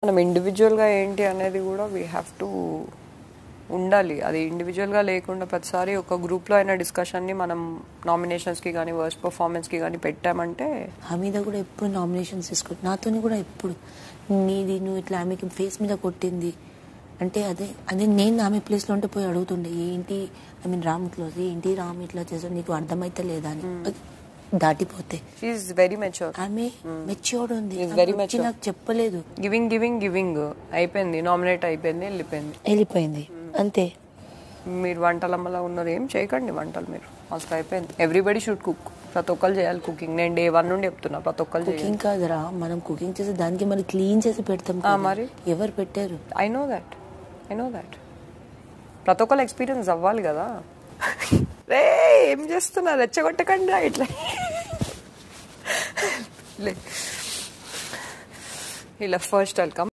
మనం ఇండివిజువల్గా ఏంటి అనేది కూడా వీ హ్యావ్ టు ఉండాలి అది ఇండివిజువల్గా లేకుండా ప్రతిసారి ఒక గ్రూప్లో అయిన డిస్కషన్ని మనం నామినేషన్స్కి కానీ వర్స్ట్ పర్ఫార్మెన్స్కి కానీ పెట్టామంటే ఆ మీద కూడా ఎప్పుడు నామినేషన్స్ తీసుకుంటు నాతోని కూడా ఎప్పుడు నీది నువ్వు ఇట్లా ఆమెకి ఫేస్ మీద కొట్టింది అంటే అదే అదే నేను ఆమె ప్లేస్లో ఉంటే పోయి అడుగుతుండే ఏంటి ఐ మీన్ రామ్ క్లోజ్ ఏంటి రామ్ ఇట్లా చేసావు నీకు అర్థమైతే లేదా అని దాటిపోతే ఈజ్ వెరీ మెచ్యూర్ ఆమె మెచ్యూర్డ్ ఉంది Is ఆమె very వచ్చి mature. నాకు చెప్పలేదు గివింగ్ గివింగ్ గివింగ్ అయిపోయింది నామినేట్ అయిపోయింది వెళ్ళిపోయింది వెళ్ళిపోయింది అంతే మీరు వంటలమ్మలా ఉన్నారు ఏం చేయకండి వంటలు మీరు మస్తు అయిపోయింది ఎవ్రీబడి షుడ్ కుక్ ప్రతి ఒక్కరు చేయాలి కుకింగ్ నేను డే వన్ నుండి చెప్తున్నా ప్రతి ఒక్కరు చేయాలి కుకింగ్ కాదురా మనం కుకింగ్ చేసి దానికి మరి క్లీన్ చేసి పెడతాం ఆ, కదా. మరి? ఎవరు పెట్టారు I know that I know that ప్రతి ఒక్కరు ఎక్స్పీరియన్స్ అవ్వాలి కదా రే ఏం చేస్తున్నా రెచ్చగొట్టకండి రా ఇట్లా లే. ఇలా ఫస్ట్ వెల్కమ్